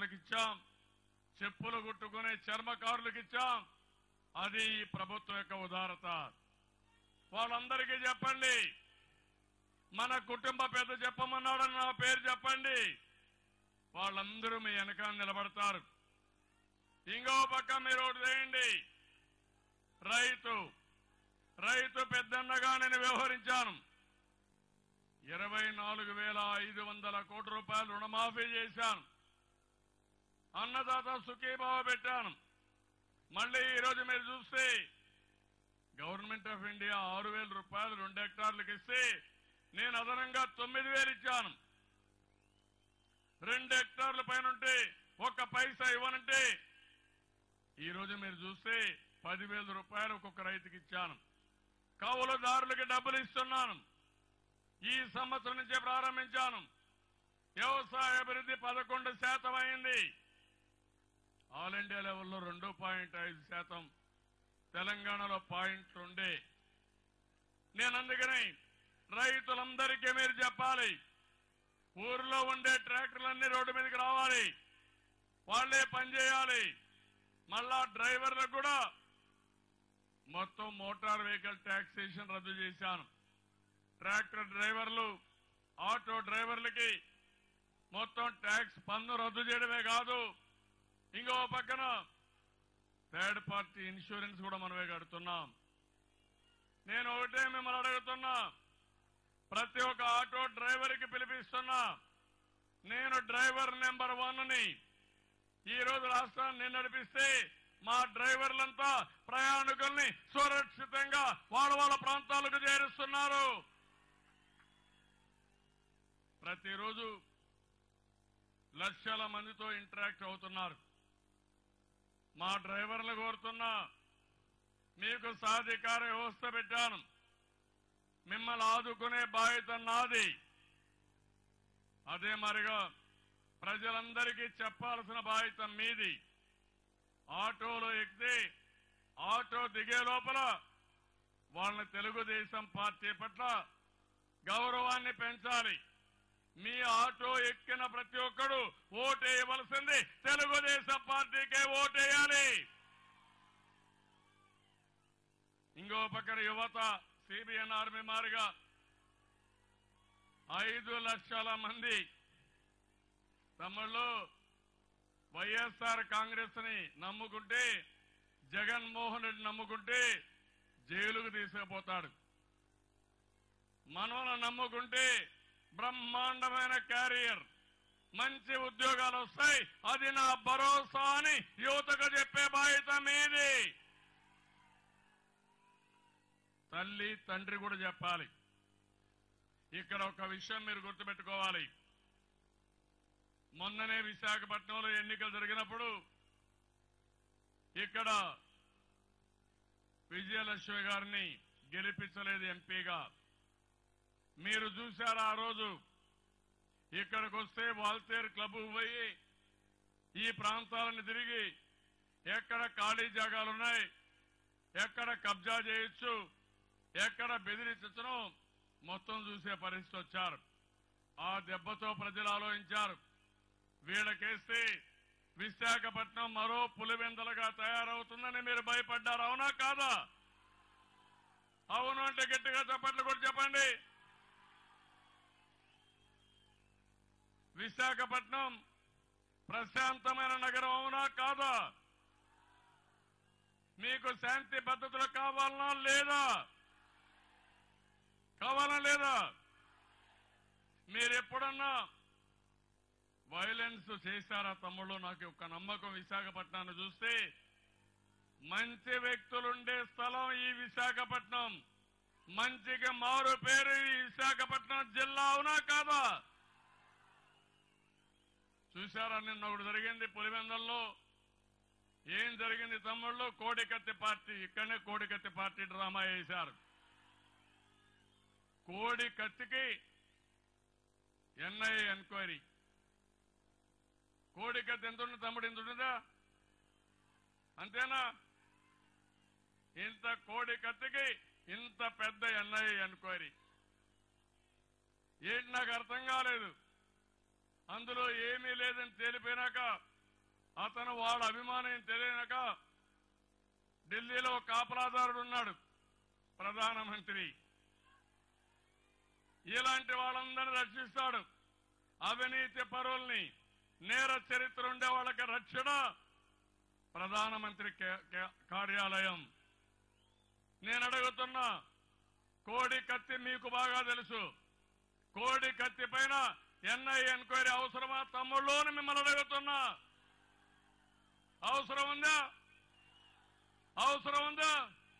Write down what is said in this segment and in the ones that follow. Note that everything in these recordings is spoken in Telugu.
కార్మికులకు ఇచ్చాం చెప్పులు కుట్టుకునే చర్మకారులకు ఇచ్చాం అది ఈ ప్రభుత్వం యొక్క ఉదారత వాళ్ళందరికీ చెప్పండి మన కుటుంబ పెద్ద చెప్పమన్నాడని నా పేరు చెప్పండి వాళ్ళందరూ మీ వెనకాల నిలబడతారు ఇంకో పక్క మీరు ఒకటి చేయండి రైతు రైతు పెద్దన్నగా నేను వ్యవహరించాను ఇరవై నాలుగు వేల ఐదు వందల కోట్ల రూపాయలు రుణమాఫీ చేశాను అన్నదాత సుఖీభావ పెట్టాను మళ్ళీ ఈరోజు మీరు చూస్తే గవర్నమెంట్ ఆఫ్ ఇండియా ఆరు వేల రూపాయలు రెండు హెక్టార్లకు ఇస్తే నేను అదనంగా తొమ్మిది వేలు ఇచ్చాను రెండు హెక్టార్ల పైన ఉంటే ఒక్క పైసా ఇవ్వనంటే ఈ రోజు మీరు చూస్తే పదివేల రూపాయలు ఒక్కొక్క రైతుకి ఇచ్చాను కౌలుదారులకి డబ్బులు ఇస్తున్నాను ఈ సంవత్సరం నుంచే ప్రారంభించాను వ్యవసాయ అభివృద్ధి పదకొండు శాతం అయింది ఆల్ ఇండియా లెవెల్లో రెండు పాయింట్ ఐదు శాతం తెలంగాణలో పాయింట్ రెండే నేను అందుకని రైతులందరికీ మీరు చెప్పాలి ఊరిలో ఉండే ట్రాక్టర్లన్నీ రోడ్డు మీదకి రావాలి వాళ్లే పనిచేయాలి మళ్ళా డ్రైవర్లకు కూడా మొత్తం మోటార్ వెహికల్ ట్యాక్సేషన్ రద్దు చేశాను ట్రాక్టర్ డ్రైవర్లు ఆటో డ్రైవర్లకి మొత్తం ట్యాక్స్ పన్ను రద్దు చేయడమే కాదు ఇంకో పక్కన థర్డ్ పార్టీ ఇన్సూరెన్స్ కూడా మనమే కడుతున్నాం నేను ఒకటే మిమ్మల్ని అడుగుతున్నా ప్రతి ఒక్క ఆటో డ్రైవర్ కి పిలిపిస్తున్నా నేను డ్రైవర్ నెంబర్ వన్ ని ఈ రోజు రాష్ట్రాన్ని నేను నడిపిస్తే మా డ్రైవర్లంతా ప్రయాణికుల్ని సురక్షితంగా వాళ్ళ వాళ్ళ ప్రాంతాలకు చేరుస్తున్నారు ప్రతిరోజు లక్షల మందితో ఇంటరాక్ట్ అవుతున్నారు మా డ్రైవర్లు కోరుతున్నా మీకు సాధికార వ్యవస్థ పెట్టాను మిమ్మల్ని ఆదుకునే బాధ్యత నాది అదే మరిగా ప్రజలందరికీ చెప్పాల్సిన బాధ్యత మీది ఆటోలో ఎక్కితే ఆటో దిగే లోపల వాళ్ళని తెలుగుదేశం పార్టీ పట్ల గౌరవాన్ని పెంచాలి మీ ఆటో ఎక్కిన ప్రతి ఒక్కడు ఓటేయవలసింది తెలుగుదేశం పార్టీకే ఓటేయాలి ఇంకో పక్కన యువత సిబిఎన్ ఆర్మీ మారిగా ఐదు లక్షల మంది తమ్ముళ్ళు వైఎస్ఆర్ కాంగ్రెస్ ని నమ్ముకుంటే జగన్మోహన్ రెడ్డి నమ్ముకుంటే జైలుకు తీసుకుపోతాడు మనోను నమ్ముకుంటే బ్రహ్మాండమైన క్యారియర్ మంచి ఉద్యోగాలు వస్తాయి అది నా భరోసా అని యువతకు చెప్పే బాధ్యత మీది తల్లి తండ్రి కూడా చెప్పాలి ఇక్కడ ఒక విషయం మీరు గుర్తుపెట్టుకోవాలి మొన్ననే విశాఖపట్నంలో ఎన్నికలు జరిగినప్పుడు ఇక్కడ విజయలక్ష్మి గారిని గెలిపించలేదు ఎంపీగా మీరు చూశారు ఆ రోజు ఇక్కడికి వస్తే వాల్తేరు క్లబ్ పోయి ఈ ప్రాంతాలను తిరిగి ఎక్కడ ఖాళీ జాగాలున్నాయి ఎక్కడ కబ్జా చేయొచ్చు ఎక్కడ బెదిరించను మొత్తం చూసే పరిస్థితి వచ్చారు ఆ దెబ్బతో ప్రజలు ఆలోచించారు వీళ్ళకేస్తే విశాఖపట్నం మరో పులివెందలుగా తయారవుతుందని మీరు భయపడ్డారు అవునా కాదా అవును అంటే గట్టిగా చెప్పట్లు కూడా చెప్పండి విశాఖపట్నం ప్రశాంతమైన నగరం అవునా కాదా మీకు శాంతి భద్రతలు కావాలనా లేదా కావాలా లేదా మీరు ఎప్పుడన్నా వైలెన్స్ చేశారా తమ్ముళ్ళు నాకు ఒక నమ్మకం విశాఖపట్నాన్ని చూస్తే మంచి వ్యక్తులుండే స్థలం ఈ విశాఖపట్నం మంచిగా మారు పేరు ఈ విశాఖపట్నం జిల్లా అవునా కాదా చూశారా నిన్న ఒకటి జరిగింది పులివెందల్లో ఏం జరిగింది తమ్ముళ్ళు కోడికత్తి పార్టీ ఇక్కడనే కోడికత్తి పార్టీ డ్రామా వేశారు కోడి కత్తికి ఎన్ఐఏ ఎంక్వైరీ కోడి కత్తి ఎంత ఉంటుంది తమ్ముడు ఎంత ఉంటుందా అంతేనా ఇంత కోడి కత్తికి ఇంత పెద్ద ఎన్ఐఏ ఎంక్వైరీ ఏంటి నాకు అర్థం కాలేదు అందులో ఏమీ లేదని తేలిపోయినాక అతను వాళ్ళ అభిమానం తెలియనక ఢిల్లీలో ఒక కాపలాదారుడు ఉన్నాడు ప్రధానమంత్రి ఇలాంటి వాళ్ళందరినీ రక్షిస్తాడు అవినీతి పరుల్ని నేర చరిత్ర ఉండే వాళ్ళకి రక్షణ ప్రధానమంత్రి కే- కే- కార్యాలయం నేను అడుగుతున్నా కోడి కత్తి మీకు బాగా తెలుసు కోడి కత్తి పైన ఎన్ఐ ఎంక్వైరీ అవసరమా తమ్ముళ్ళు అని మిమ్మల్ని అడుగుతున్నా అవసరం ఉందా అవసరం ఉందా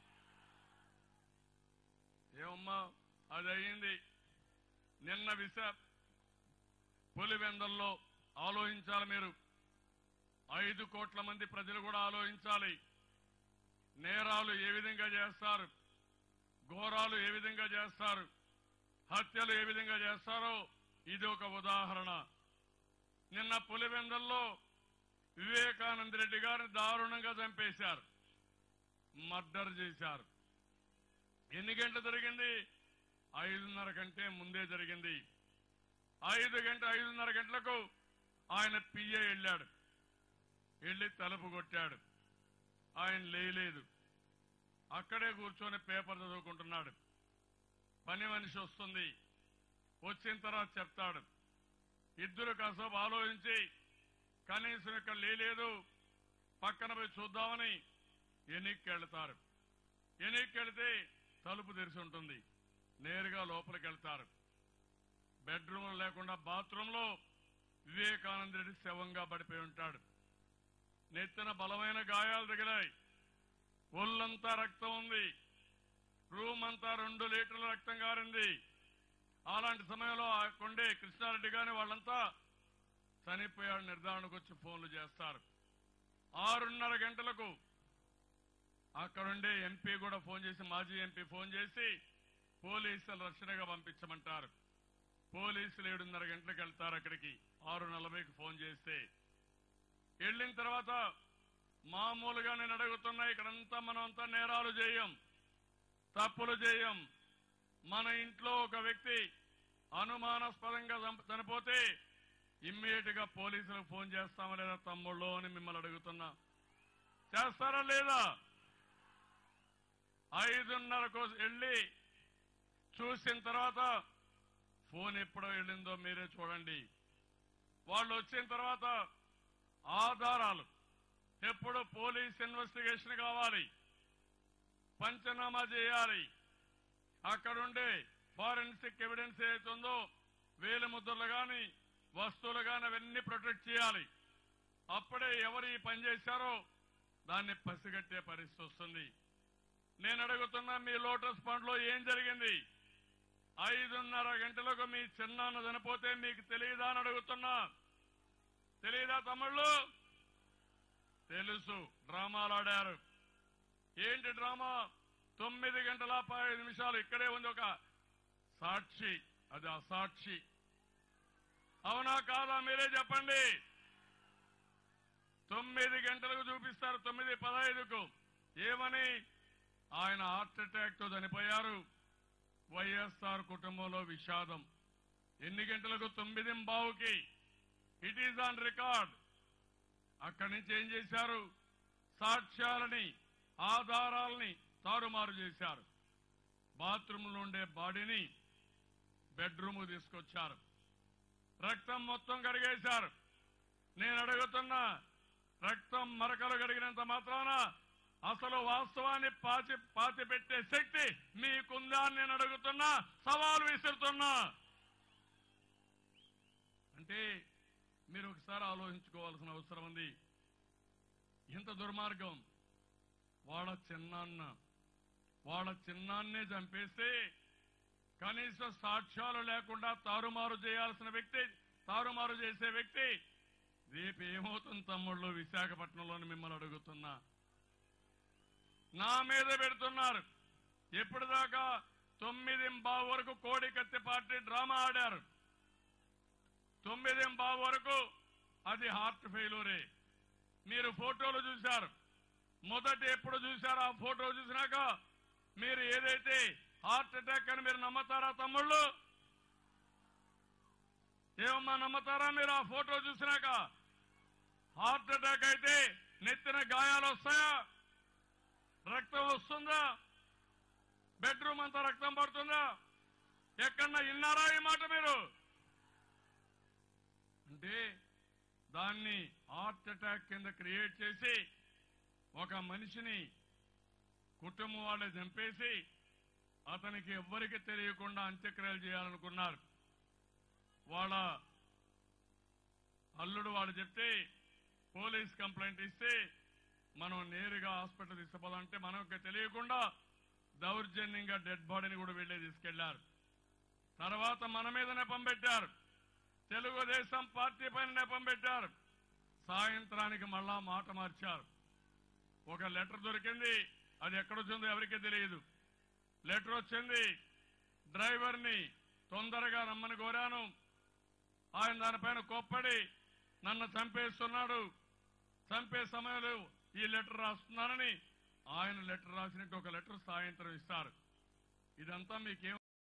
ఏమమ్మా అది అయింది నిన్న విశ పులివెందల్లో ఆలోచించాలి మీరు ఐదు కోట్ల మంది ప్రజలు కూడా ఆలోచించాలి నేరాలు ఏ విధంగా చేస్తారు ఘోరాలు ఏ విధంగా చేస్తారు హత్యలు ఏ విధంగా చేస్తారో ఇది ఒక ఉదాహరణ నిన్న పులివెందల్లో వివేకానంద రెడ్డి గారిని దారుణంగా చంపేశారు మర్డర్ చేశారు ఎన్ని గంటలు జరిగింది ఐదున్నర కంటే ముందే జరిగింది ఐదు గంట ఐదున్నర గంటలకు ఆయన పిఏ వెళ్ళాడు వెళ్ళి తలుపు కొట్టాడు ఆయన లేయలేదు అక్కడే కూర్చొని పేపర్ చదువుకుంటున్నాడు పని మనిషి వస్తుంది వచ్చిన తర్వాత చెప్తాడు ఇద్దరు కాసేపు ఆలోచించి కనీసం ఇక్కడ లేలేదు పక్కన పోయి చూద్దామని ఎన్నికకి వెళ్తారు ఎన్నికకి వెళితే తలుపు తెరిచి ఉంటుంది నేరుగా లోపలికి వెళ్తారు బెడ్రూమ్ లేకుండా బాత్రూమ్ లో వివేకానంద రెడ్డి శవంగా పడిపోయి ఉంటాడు నెత్తిన బలమైన గాయాలు తగిలాయి ఒళ్ళంతా రక్తం ఉంది రూమ్ అంతా రెండు లీటర్ల రక్తం గారింది అలాంటి సమయంలో ఆ కొండే కృష్ణారెడ్డి గాని వాళ్ళంతా చనిపోయాడు నిర్ధారణకు వచ్చి ఫోన్లు చేస్తారు ఆరున్నర గంటలకు అక్కడుండే ఎంపీ కూడా ఫోన్ చేసి మాజీ ఎంపీ ఫోన్ చేసి పోలీసులు రక్షణగా పంపించమంటారు పోలీసులు ఏడున్నర గంటలకు వెళ్తారు అక్కడికి ఆరు నలభైకి ఫోన్ చేస్తే వెళ్ళిన తర్వాత మామూలుగా నేను అడుగుతున్నా ఇక్కడంతా మనం అంతా నేరాలు చేయం తప్పులు చేయం మన ఇంట్లో ఒక వ్యక్తి అనుమానాస్పదంగా చంప- చనిపోతే ఇమ్మీడియట్ గా పోలీసులకు ఫోన్ చేస్తామా లేదా తమ్ముళ్ళు అని మిమ్మల్ని అడుగుతున్నా చేస్తారా లేదా ఐదున్నరకు వెళ్ళి చూసిన తర్వాత ఫోన్ ఎప్పుడో వెళ్ళిందో మీరే చూడండి వాళ్ళు వచ్చిన తర్వాత ఆధారాలు ఎప్పుడు పోలీస్ ఇన్వెస్టిగేషన్ కావాలి పంచనామా చేయాలి అక్కడుండే ఫారెన్సిక్ ఎవిడెన్స్ ఏదైతుందో వేలు ముద్రలు గాని వస్తువులు గాని అవన్నీ ప్రొటెక్ట్ చేయాలి అప్పుడే ఎవరు ఈ పని చేశారో దాన్ని పసిగట్టే పరిస్థితి వస్తుంది నేను అడుగుతున్నా మీ లోటస్ పాండ్ లో ఏం జరిగింది ఐదున్నర గంటలకు మీ చిన్నాన్న చనిపోతే మీకు తెలియదా అని అడుగుతున్నా తెలియదా తమ్ముళ్ళు తెలుసు డ్రామాలు ఆడారు ఏంటి డ్రామా తొమ్మిది గంటల పదహైదు నిమిషాలు ఇక్కడే ఉంది ఒక సాక్షి అది అసాక్షి అవునా కాదా మీరే చెప్పండి తొమ్మిది గంటలకు చూపిస్తారు తొమ్మిది పదహైదుకు ఏమని ఆయన హార్ట్ అటాక్ తో చనిపోయారు వైఎస్ఆర్ కుటుంబంలో విషాదం ఎన్ని గంటలకు తొమ్మిది బావుకి ఇట్ ఈజ్ ఆన్ రికార్డ్ అక్కడి నుంచి ఏం చేశారు సాక్ష్యాలని ఆధారాలని తారుమారు చేశారు బాత్రూంలో ఉండే బాడీని బెడ్రూమ్ తీసుకొచ్చారు రక్తం మొత్తం కడిగేశారు నేను అడుగుతున్నా రక్తం మరకలు కడిగినంత మాత్రాన అసలు వాస్తవాన్ని పాతి పాతి పెట్టే శక్తి మీకుందా అని నేను అడుగుతున్నా సవాల్ విసురుతున్నా అంటే మీరు ఒకసారి ఆలోచించుకోవాల్సిన అవసరం ఉంది ఇంత దుర్మార్గం వాళ్ళ చిన్నాన్న వాళ్ళ చిన్నాన్నే చంపేస్తే కనీస సాక్ష్యాలు లేకుండా తారుమారు చేయాల్సిన వ్యక్తి తారుమారు చేసే వ్యక్తి రేపు ఏమవుతుంది తమ్ముళ్ళు విశాఖపట్నంలోని మిమ్మల్ని అడుగుతున్నా నా మీద పెడుతున్నారు ఎప్పటిదాకా తొమ్మిది బావు వరకు కోడి కత్తి పార్టీ డ్రామా ఆడారు తొమ్మిది బావు వరకు అది హార్ట్ ఫెయిల్యూరే మీరు ఫోటోలు చూశారు మొదట ఎప్పుడు చూశారు ఆ ఫోటో చూసినాక మీరు ఏదైతే హార్ట్ అటాక్ అని మీరు నమ్మతారా తమ్ముళ్ళు ఏమమ్మా నమ్మతారా మీరు ఆ ఫోటో చూసినాక హార్ట్ అటాక్ అయితే నెత్తిన గాయాలు వస్తాయా రక్తం వస్తుందా బెడ్రూమ్ అంతా రక్తం పడుతుందా ఎక్కడన్నా విన్నారా ఈ మాట మీరు అంటే దాన్ని హార్ట్ అటాక్ కింద క్రియేట్ చేసి ఒక మనిషిని కుటుంబం వాళ్ళే చంపేసి అతనికి ఎవ్వరికి తెలియకుండా అంత్యక్రియలు చేయాలనుకున్నారు వాళ్ళ అల్లుడు వాడు చెప్తే పోలీస్ కంప్లైంట్ ఇస్తే మనం నేరుగా హాస్పిటల్ తీసుకుపోదామంటే మనకు తెలియకుండా దౌర్జన్యంగా డెడ్ బాడీని కూడా వెళ్ళే తీసుకెళ్లారు తర్వాత మన మీద నెపం పెట్టారు తెలుగుదేశం పార్టీ పైన నెపం పెట్టారు సాయంత్రానికి మళ్ళా మాట మార్చారు ఒక లెటర్ దొరికింది అది ఎక్కడొచ్చిందో ఎవరికీ తెలియదు లెటర్ వచ్చింది డ్రైవర్ని తొందరగా రమ్మని కోరాను ఆయన దానిపైన కోప్పడి నన్ను చంపేస్తున్నాడు చంపే సమయంలో ఈ లెటర్ రాస్తున్నానని ఆయన లెటర్ రాసినట్టు ఒక లెటర్ సాయంత్రం ఇస్తారు ఇదంతా మీకేం